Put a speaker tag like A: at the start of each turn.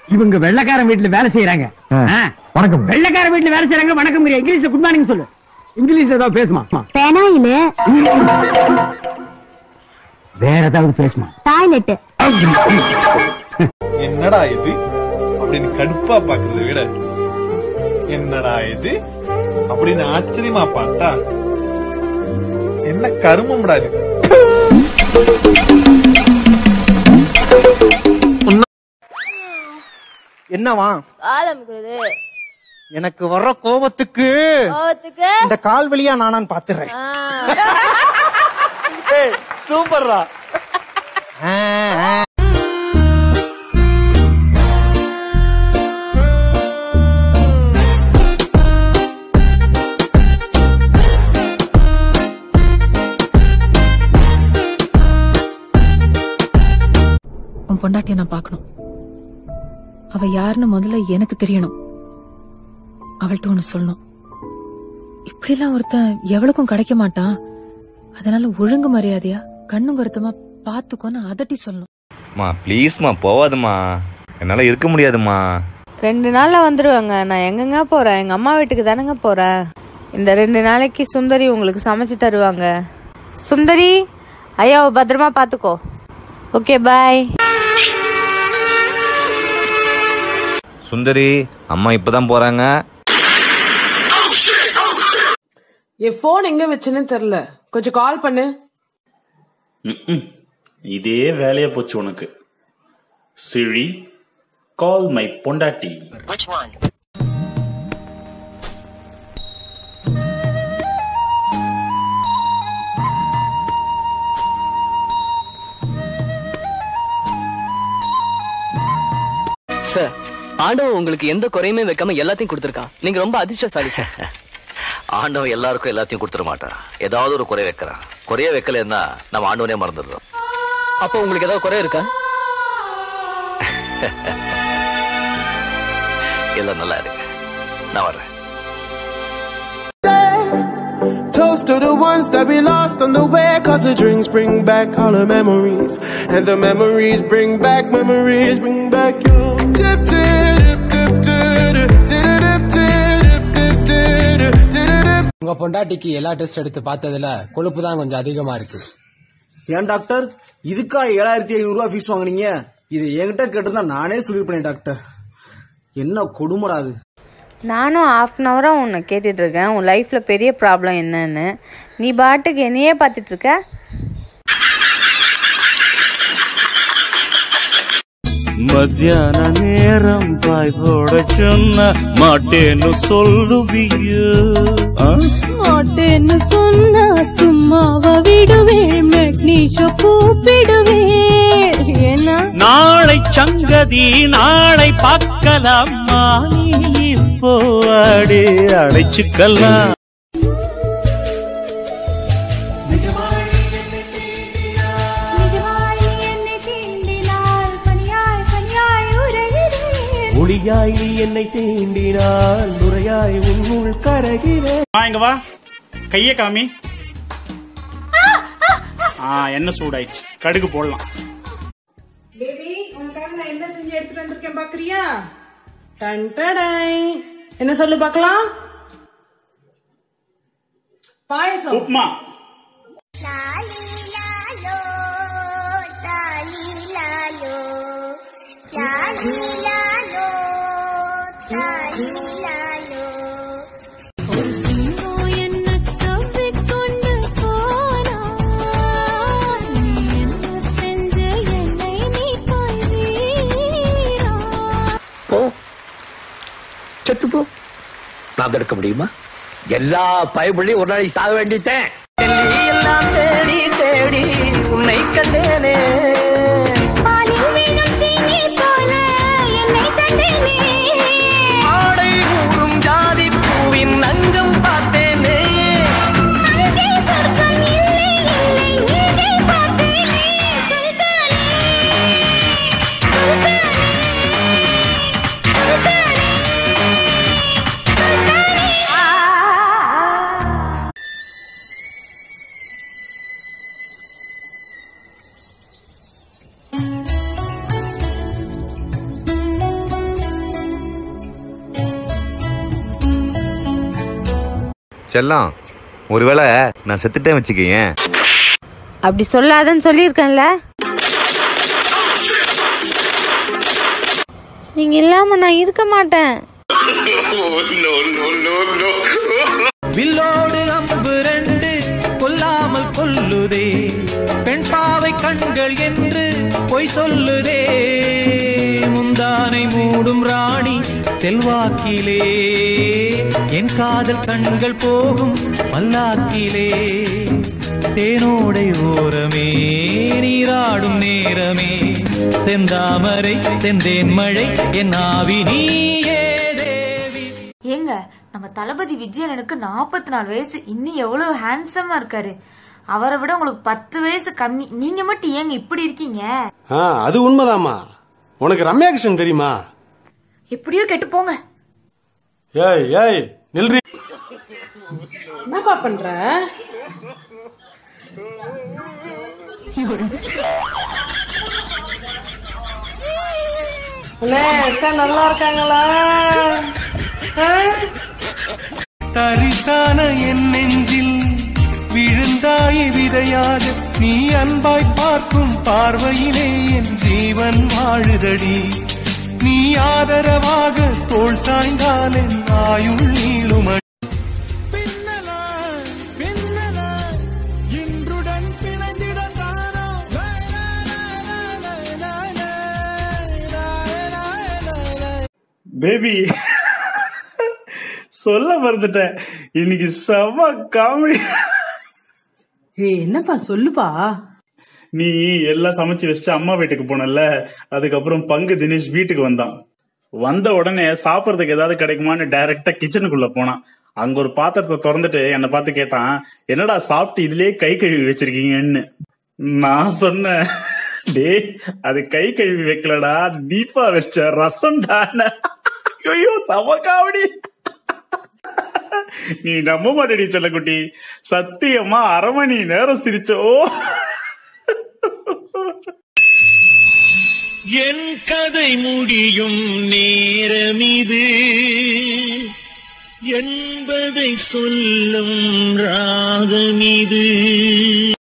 A: இவங்க வெள்ளக்காரன் வீட்டுல வேலை செய்யறாங்க ஆ.
B: வணக்கம்
A: வெள்ளக்காரன் வீட்டுல வேலை செய்யறாங்க வணக்கம் இங்கிலீஷ்ல குட் மார்னிங் சொல்லு இங்கிலீஷ்ல ஏதாவது பேசுமா
C: பெனாயிலு
A: வேற ஏதாவது பேசுமா
C: டாய்லெட்
D: என்னடா இது அப்படின்னு கடுப்பா பாக்குறத விட என்னடா இது அப்படின்னு ஆச்சரியமா பார்த்தா என்ன கருமம்டா இது
E: என்னவா
F: ஆரம்பிக்கிறது
E: எனக்கு வர்ற கோபத்துக்கு
F: கோவத்துக்கு
E: இந்த கால் வழியா நானான்னு பாத்துறேன்
D: சூப்பர்ரா
G: உன் பொண்டாட்டிய நான் பார்க்கணும் அவ யாருன்னு முதல்ல எனக்கு தெரியணும் அவள்கிட்ட ஒண்ணு சொல்லணும் இப்படிலாம் ஒருத்தன் எவளுக்கும் கிடைக்க மாட்டான் அதனால ஒழுங்கு மரியாதையா கண்ணும் கருத்துமா பாத்துக்கோன்னு அதட்டி சொல்லணும்
H: மா ப்ளீஸ்மா போவாதம்மா என்னால இருக்க முடியாதுமா
F: ரெண்டு நாள்ல வந்துருவாங்க நான் எங்கங்க போறேன் எங்க அம்மா வீட்டுக்கு தானங்க போறேன் இந்த ரெண்டு நாளைக்கு சுந்தரி உங்களுக்கு சமைச்சு தருவாங்க சுந்தரி ஐயா பத்திரமா பாத்துக்கோ ஓகே பாய்
H: சுந்தரி அம்மா இப்பதான் போறாங்க
I: என் போன் எங்க வச்சேன்னு தெரியல கொஞ்சம் கால் பண்ணு
J: ம்ம். இதே வேலையா போச்சு உனக்கு சிழி கால் மை பொண்டாட்டி
K: சார் ஆண்டவன் உங்களுக்கு எந்த குறையுமே வைக்காம எல்லாத்தையும் கொடுத்திருக்கான் நீங்க ரொம்ப அதிர்ஷ்டசாலி சார்
L: ஆண்டவன் எல்லாருக்கும் எல்லாத்தையும் கொடுத்துட மாட்டான் ஏதாவது ஒரு குறை வைக்கிறான் குறைய வைக்கலன்னா நம்ம ஆண்டவனே மறந்துடுறோம்
K: அப்போ உங்களுக்கு ஏதாவது குறை இருக்கா
L: எல்லாம் நல்லா இருக்கு நான் வர்றேன்
M: Toast to the ones that we lost on the way, cause the drinks bring back all the memories. And the memories bring back memories, bring back you. Tip, tip, tip, tip, tip, tip, tip, tip, tip, tip.
N: உங்க பொண்டாட்டிக்கு எல்லா test எடுத்து பார்த்ததுல கொழுப்பு தான் கொஞ்சம் அதிகமா இருக்கு
O: ஏன் டாக்டர் இதுக்கா ஏழாயிரத்தி ஐநூறு ரூபாய் ஃபீஸ் வாங்குனீங்க இது என்கிட்ட கேட்டிருந்தா நானே சொல்லிருப்பேன் டாக்டர் என்ன கொடுமடா அது
F: நானும் ஹாஃப் அன் ஹவரா உன்னை கேட்டுட்டு இருக்கேன் உன் லைஃப்ல பெரிய ப்ராப்ளம் என்னன்னு நீ பாட்டுக்கு என்னையே பார்த்துட்டு இருக்க
P: மத்தியான நேரம் பாய் போட சொன்ன மாட்டேன்னு சொல்லுவியோ ஆ?
Q: மாட்டேன்னு சொன்னா சும்மாவா விடுவேன் மெக்னீஷோ கூப்பிடுவேன் என்ன
P: நாளை சங்கதி நாளை பார்க்கலாமா நீ இப்போ அடி அடைச்சுக்கலாம்
M: ஒளியாய் என்னை தீண்டினால் நுரையாய் உன்னுள் கரகிறேன்
J: வா இங்க வா கைய காமி ஆ என்ன சூடாயிடுச்சு கடுகு போடலாம்
I: பேபி உனக்காக நான் என்ன செஞ்சு எடுத்துட்டு வந்திருக்கேன் பாக்குறியா டன் டடை. என்ன சொல்லு பார்க்கலாம் பாயசம்
J: உப்மா
Q: ஒரு சிங்கம் என்ன கவ்விக்கொண்டு போனா நீ என்ன செஞ்ச என்னை நீ கொய்வீரா
L: போ செத்து போ நான் தடுக்க முடியுமா எல்லா பயபுள்ளையும் ஒரு நாளைக்கு சாக வேண்டிட்டேன்
M: எல்லாம் தேடி தேடி உன்னை கண்டேனே
Q: பாலில் வீணும் சீனி போல என்னை தந்தேனே
M: ஆடை ஊறும் ஜாதி பூவின் அங்கம் பார்த்தேனே
Q: அங்கே சொர்க்கம் இல்லை இல்லை இங்கே பார்த்தேனே சுல்தானே சுல்தானே சுல்தானே சுல்தானே
H: செல்லம் ஒருவேளை நான் செத்துட்டேன் வச்சுக்கேன்
F: அப்படி சொல்லாதன்னு சொல்லியிருக்கேன்ல நீங்க இல்லாம நான் இருக்க மாட்டேன்
P: வில்லோடு அம்பு ரெண்டு கொல்லாமல் கொல்லுதே பெண் பாவை கண்கள் என்று பொய் சொல்லுதே முந்தானை மூடும் ராணி செல்வாக்கிலே என் காதல் கண்கள் போகும் பல்லாக்கிலே தேனோடை ஓரமே நீராடும் நேரமே செந்தாமரை செந்தேன் மழை என் ஆவி நீயே
B: ஏங்க நம்ம தளபதி விஜயனுக்கு நாற்பத்தி நாலு வயசு இன்னும் எவ்வளவு ஹேண்ட்ஸமா இருக்காரு அவரை விட உங்களுக்கு பத்து வயசு கம்மி நீங்க மட்டும் ஏங்க இப்படி இருக்கீங்க
C: ஆ அது உண்மைதாம்மா உனக்கு ரம்யா கிருஷ்ணன் தெரியுமா
B: எப்படியோ கெட்டு போங்க
C: ஏய் ஏய் நில்றி
I: என்னப்பா பண்ற அண்ணே அக்கா நல்லா இருக்காங்களா ஆ?
P: தரிசான என் நெஞ்சில் விழுந்தாய் விதையாக நீ அன்பாய் பார்க்கும் பார்வையிலே என் ஜீவன் வாழுதடி நீ ஆதரவாக தோள் சாய்ந்தால் என் ஆயுள் நீளுமடி
Q: இன்றுடன் பிணைந்திட
J: பேபி சொல்ல மறந்துட்டேன் இன்னைக்கு செம காமெடி
I: ஏய் என்னப்பா சொல்லுப்பா
J: நீ எல்லாம் சமைச்சு வச்சுட்டு அம்மா வீட்டுக்கு போனல அதுக்கப்புறம் பங்கு தினேஷ் வீட்டுக்கு வந்தான் வந்த உடனே சாப்பிடறதுக்கு ஏதாவது கிடைக்குமான்னு டைரக்டா கிச்சனுக்குள்ள போனான் அங்க ஒரு பாத்திரத்தை திறந்துட்டு என்னை பார்த்து கேட்டான் என்னடா சாப்பிட்டு இதுலயே கை கழுவி வச்சிருக்கீங்கன்னு நான் சொன்னேன் டேய் அது கை கழுவி வைக்கலடா தீபா வச்ச ரசம் தானே ஐயோ சம காமெடி நீ நம்ப மாட்டேடி செல்லக்குட்டி சத்தியமா அரை மணி நேரம் சிரிச்சோ
P: என் கதை முடியும் நேரம் இது என்பதை சொல்லும் ராகம் இது